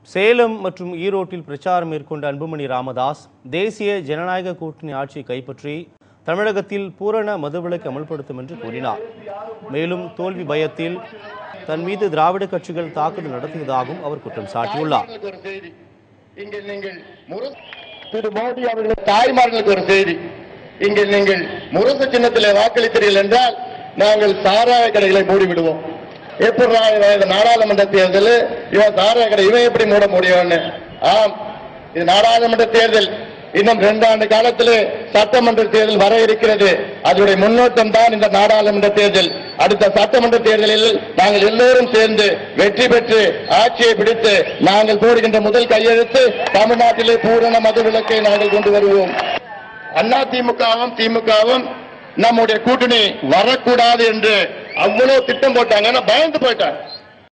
சேலம் மற்றும் ஈரோட்டில் பிரச்சாரம் மேற்கொண்ட அன்புமணி ராமதாஸ் தேசிய ஜனநாயக கூட்டணி ஆட்சியை கைப்பற்றி தமிழகத்தில் பூரண மதுவிலக்கு அமல்படுத்தும் என்று கூறினார் மேலும் தோல்வி பயத்தில் தன் மீது திராவிட கட்சிகள் தாக்குதல் நடத்தியதாகவும் அவர் குற்றம் சாட்டியுள்ளார் தாய்மார்களுக்கு ஒரு செய்தி இங்கே நீங்கள் முரசு திரு மோடி அவர்கள் தாய்மார்களுக்கு ஒரு செய்தி இங்கே நீங்கள் முரசு சின்னத்திலே வாக்களித்தீர்கள் என்றால் நாங்கள் சாராய கடைகளை மூடிவிடுவோம் எப்படி இந்த நாடாளுமன்ற தேர்தல் இவன் சாராய கடை இவன் எப்படி மூட முடியும்னு ஆம் இது நாடாளுமன்ற தேர்தல் இன்னும் ரெண்டு ஆண்டு காலத்திலே சட்டமன்ற தேர்தல் வர இருக்கிறது அதனுடைய முன்னோட்டம் தான் இந்த நாடாளுமன்ற தேர்தல் அடுத்த சட்டமன்ற தேர்தலில் நாங்கள் எல்லோரும் சேர்ந்து வெற்றி பெற்று ஆட்சியை பிடித்து நாங்கள் போடுகின்ற முதல் கையெழுத்து தமிழ்நாட்டிலே பூரண மது விலக்கை நாங்கள் கொண்டு வருவோம் அண்ணா திமுகவும் திமுகவும் நம்முடைய கூட்டணி வரக்கூடாது என்று அவ்வளவு திட்டம் போட்டாங்க ஆனா பயந்து போயிட்டாங்க